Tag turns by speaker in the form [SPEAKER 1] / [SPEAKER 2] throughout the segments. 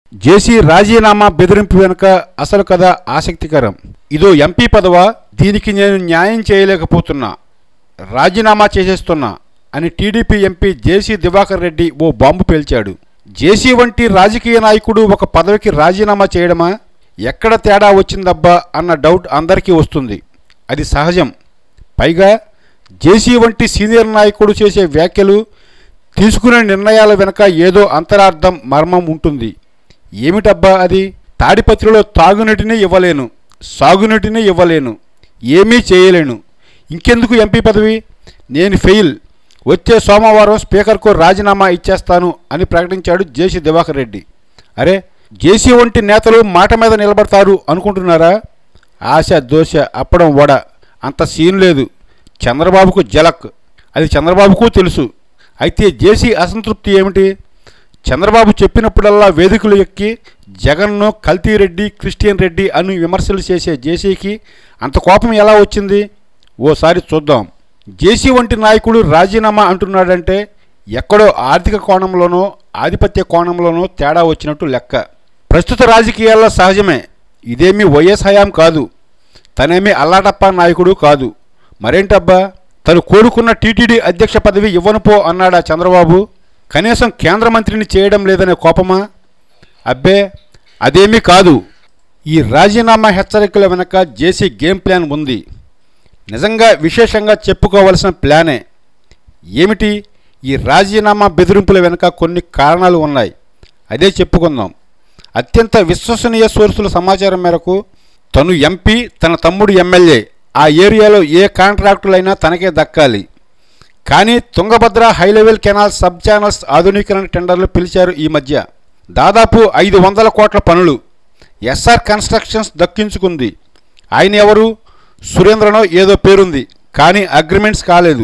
[SPEAKER 1] జేసీ రాజీనామా బెదిరింపు వెనుక అసలు కథ ఆసక్తికరం ఇదో ఎంపీ పదవా దీనికి నేను న్యాయం చేయలేకపోతున్నా రాజీనామా చేసేస్తున్నా అని టీడీపీ ఎంపీ జేసీ దివాకర్ రెడ్డి ఓ బాంబు పేల్చాడు జేసీ వంటి రాజకీయ నాయకుడు ఒక పదవికి రాజీనామా చేయడమా ఎక్కడ తేడా వచ్చిందబ్బా అన్న డౌట్ అందరికీ వస్తుంది అది సహజం పైగా జేసీ వంటి సీనియర్ నాయకుడు చేసే వ్యాఖ్యలు తీసుకునే నిర్ణయాల వెనుక ఏదో అంతరార్థం మర్మం ఉంటుంది ఏమిటబ్బా అది తాడిపత్రిలో తాగునీటిని ఇవ్వలేను సాగునీటిని ఇవ్వలేను ఏమీ చేయలేను ఇంకెందుకు ఎంపీ పదవి నేను ఫెయిల్ వచ్చే సోమవారం స్పీకర్కు రాజీనామా ఇచ్చేస్తాను అని ప్రకటించాడు జేసీ దివాకర్ రెడ్డి అరే జేసీ వంటి నేతలు మాట మీద నిలబడతారు అనుకుంటున్నారా ఆశ దోశ అప్పడం వడ అంత సీన్ లేదు చంద్రబాబుకు జలక్ అది చంద్రబాబుకు తెలుసు అయితే జేసీ అసంతృప్తి ఏమిటి చంద్రబాబు చెప్పినప్పుడల్లా వేదికలు ఎక్కి జగన్ను కల్తీరెడ్డి క్రిస్టియన్ రెడ్డి అని విమర్శలు చేసే జేసీకి అంత కోపం ఎలా వచ్చింది ఓసారి చూద్దాం జేసీ వంటి నాయకుడు రాజీనామా అంటున్నాడంటే ఎక్కడో ఆర్థిక కోణంలోనో ఆధిపత్య కోణంలోనో తేడా వచ్చినట్టు లెక్క ప్రస్తుత రాజకీయాల్లో సహజమే ఇదేమీ వైఎస్ హయాం కాదు తనేమీ అల్లాటప్ప నాయకుడు కాదు మరేంటబ్బా తను కోరుకున్న టీటీడీ అధ్యక్ష పదవి ఇవ్వను పో అన్నాడా చంద్రబాబు కనీసం కేంద్ర మంత్రిని చేయడం లేదనే కోపమా అబ్బే అదేమీ కాదు ఈ రాజీనామా హెచ్చరికల వెనక జేసీ గేమ్ ప్లాన్ ఉంది నిజంగా విశేషంగా చెప్పుకోవలసిన ప్లానే ఏమిటి ఈ రాజీనామా బెదిరింపుల వెనుక కొన్ని కారణాలు ఉన్నాయి అదే చెప్పుకుందాం అత్యంత విశ్వసనీయ సోర్సుల సమాచారం మేరకు తను ఎంపీ తన తమ్ముడు ఎమ్మెల్యే ఆ ఏరియాలో ఏ కాంట్రాక్టులైనా తనకే దక్కాలి కానీ Tungabhadra high level canal sub channels ఆధునీకరణ టెండర్లు పిలిచారు ఈ మధ్య దాదాపు ఐదు వందల కోట్ల పనులు ఎస్ఆర్ కన్స్ట్రక్షన్స్ దక్కించుకుంది ఆయన ఎవరు సురేంద్రనో ఏదో పేరుంది కానీ అగ్రిమెంట్స్ కాలేదు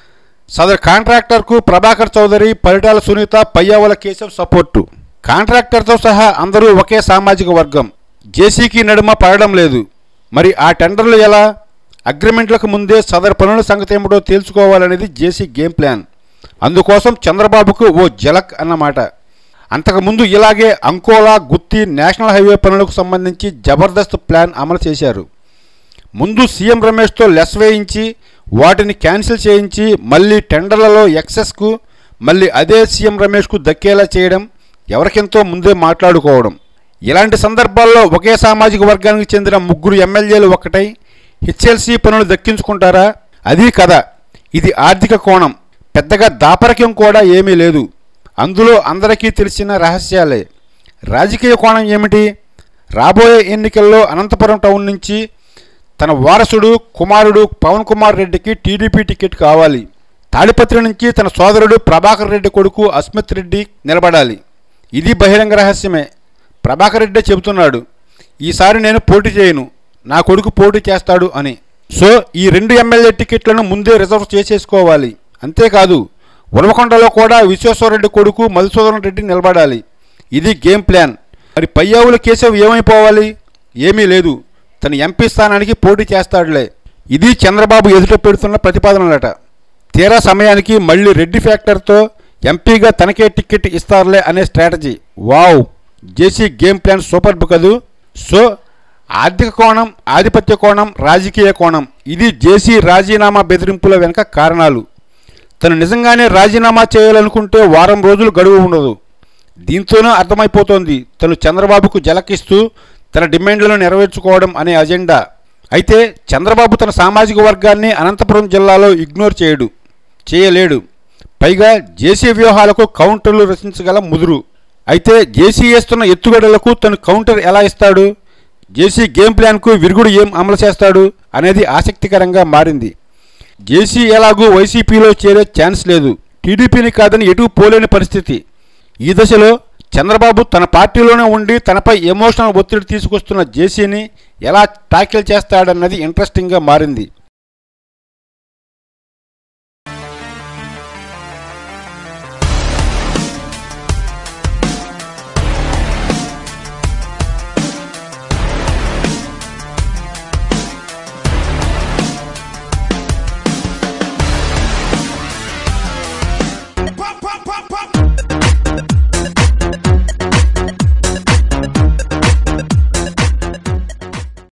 [SPEAKER 1] సదరు కాంట్రాక్టర్కు ప్రభాకర్ చౌదరి పరిటాల సునీత పయ్యావుల కేశవ్ సపోర్టు కాంట్రాక్టర్తో సహా అందరూ ఒకే సామాజిక వర్గం జేసీకి నడుమ పడడం లేదు మరి ఆ టెండర్లు ఎలా అగ్రిమెంట్లకు ముందే సదరు పనుల సంగతి ఏమిటో తేల్చుకోవాలనేది జేసీ గేమ్ ప్లాన్ అందుకోసం చంద్రబాబుకు ఓ జలక్ అన్నమాట అంతకుముందు ఇలాగే అంకోలా గుత్తి నేషనల్ హైవే పనులకు సంబంధించి జబర్దస్త్ ప్లాన్ అమలు చేశారు ముందు సీఎం రమేష్తో లెస్ వేయించి వాటిని క్యాన్సిల్ చేయించి మళ్ళీ టెండర్లలో ఎక్సెస్కు మళ్ళీ అదే సీఎం రమేష్కు దక్కేలా చేయడం ఎవరికెంతో ముందే మాట్లాడుకోవడం ఇలాంటి సందర్భాల్లో ఒకే సామాజిక వర్గానికి చెందిన ముగ్గురు ఎమ్మెల్యేలు ఒకటై హెచ్ఎల్సీ పనులు దక్కించుకుంటారా అది కథ ఇది ఆర్థిక కోణం పెద్దగా దాపరికం కూడా ఏమీ లేదు అందులో అందరికీ తెలిసిన రహస్యాలే రాజకీయ కోణం ఏమిటి రాబోయే ఎన్నికల్లో అనంతపురం టౌన్ నుంచి తన వారసుడు కుమారుడు పవన్ కుమార్ రెడ్డికి టీడీపీ టికెట్ కావాలి తాడిపత్రి నుంచి తన సోదరుడు ప్రభాకర్ రెడ్డి కొడుకు అస్మిత్ రెడ్డి నిలబడాలి ఇది బహిరంగ రహస్యమే ప్రభాకర్ రెడ్డే చెబుతున్నాడు ఈసారి నేను పోటీ చేయను నా కొడుకు పోటీ చేస్తాడు అని సో ఈ రెండు ఎమ్మెల్యే టికెట్లను ముందే రిజర్వ్ చేసేసుకోవాలి అంతేకాదు ఉరవకొండలో కూడా విశ్వేశ్వరరెడ్డి కొడుకు మధుసూదన్ రెడ్డి నిలబడాలి ఇది గేమ్ ప్లాన్ మరి పయ్యావుల కేశవ్ ఏమైపోవాలి ఏమీ లేదు తన ఎంపీ స్థానానికి పోటీ చేస్తాడులే ఇది చంద్రబాబు ఎదుట పెడుతున్న ప్రతిపాదనలట తీరా సమయానికి మళ్ళీ రెడ్డి ఫ్యాక్టర్తో ఎంపీగా తనకే టికెట్ ఇస్తారులే అనే strategy wow JC game plan super కదూ సో ఆర్థిక కోణం ఆధిపత్య కోణం రాజకీయ కోణం ఇది జేసీ రాజీనామా బెదిరింపుల వెనుక కారణాలు తను నిజంగానే రాజీనామా చేయాలనుకుంటే వారం రోజులు గడువు ఉండదు దీంతోనే అర్థమైపోతోంది తను చంద్రబాబుకు జలకిస్తూ తన డిమాండ్లను నెరవేర్చుకోవడం అనే అజెండా అయితే చంద్రబాబు తన సామాజిక వర్గాన్ని అనంతపురం జిల్లాలో ఇగ్నోర్ చేయడు చేయలేడు పైగా జేసీ వ్యూహాలకు కౌంటర్లు రచించగల ముదురు అయితే జేసీ వేస్తున్న ఎత్తుగడలకు తను కౌంటర్ ఎలా ఇస్తాడు జేసీ గేమ్ ప్లాన్కు విరుగుడు ఏం అమలు చేస్తాడు అనేది ఆసక్తికరంగా మారింది జేసీ ఎలాగూ వైసీపీలో చేరే ఛాన్స్ లేదు టీడీపీని కాదని ఎటు పోలేని పరిస్థితి ఈ దశలో చంద్రబాబు తన పార్టీలోనే ఉండి తనపై ఎమోషనల్ ఒత్తిడి తీసుకొస్తున్న జేసీని ఎలా టాకిల్ చేస్తాడన్నది ఇంట్రెస్టింగ్గా మారింది